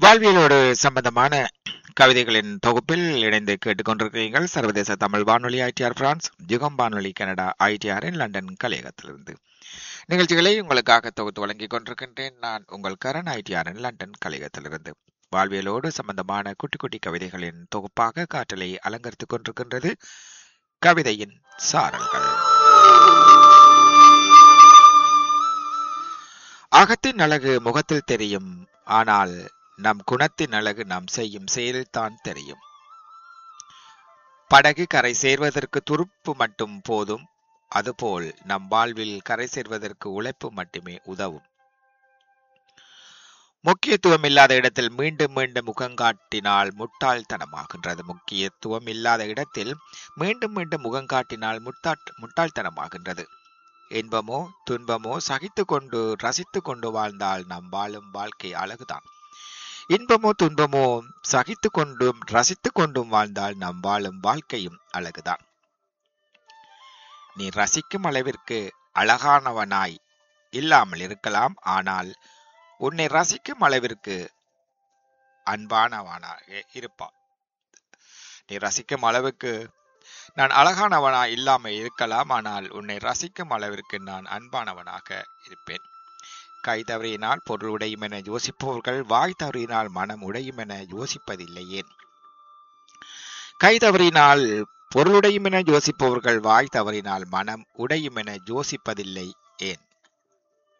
வாழ்வியலோடு சம்பந்தமான கவிதைகளின் தொகுப்பில் இணைந்து கேட்டுக்கொண்டிருக்கிறீர்கள் சர்வதேச தமிழ் வானொலி ஐடிஆர் பிரான்ஸ் யுகம் வானொலி கனடா ஐடிஆரின் லண்டன் கலையகத்திலிருந்து நிகழ்ச்சிகளை உங்களுக்காக தொகுத்து வழங்கிக் கொண்டிருக்கின்றேன் நான் உங்கள் கரண் ஐடிஆரின் லண்டன் கலையகத்திலிருந்து வாழ்வியலோடு சம்பந்தமான குட்டி குட்டி கவிதைகளின் தொகுப்பாக காற்றலை அலங்கரித்துக் கொண்டிருக்கின்றது கவிதையின் சாரல்கள் அகத்தின் அழகு முகத்தில் தெரியும் ஆனால் நம் குணத்தின் அழகு நாம் செய்யும் செயலில்தான் தெரியும் படகு கரை சேர்வதற்கு துருப்பு மட்டும் போதும் அதுபோல் நம் வாழ்வில் கரை சேர்வதற்கு உழைப்பு மட்டுமே உதவும் முக்கியத்துவம் இல்லாத இடத்தில் மீண்டும் மீண்டும் முகங்காட்டினால் முட்டாள்தனமாகின்றது முக்கியத்துவம் இல்லாத இடத்தில் மீண்டும் மீண்டும் முகங்காட்டினால் முட்டா முட்டாள்தனமாகின்றது இன்பமோ துன்பமோ சகித்து கொண்டு ரசித்து கொண்டு வாழ்ந்தால் நாம் வாழும் வாழ்க்கை அழகுதான் இன்பமோ துன்பமோ சகித்து கொண்டும் ரசித்து கொண்டும் வாழ்ந்தால் நாம் வாழும் வாழ்க்கையும் அழகுதான் நீ ரசிக்கும் அளவிற்கு அழகானவனாய் இல்லாமல் இருக்கலாம் ஆனால் உன்னை ரசிக்கும் அளவிற்கு அன்பானவனாக இருப்பான் நீ ரசிக்கும் அளவுக்கு நான் அழகானவனா இல்லாம இருக்கலாம் ஆனால் உன்னை ரசிக்கும் அளவிற்கு நான் அன்பானவனாக இருப்பேன் கை தவறியினால் பொருள் உடையும் என யோசிப்பவர்கள் வாய் தவறியினால் மனம் உடையும் என யோசிப்பதில்லை ஏன் கை தவறினால் பொருளுடையும் என யோசிப்பவர்கள் வாய் தவறினால் மனம் உடையும் என யோசிப்பதில்லை ஏன்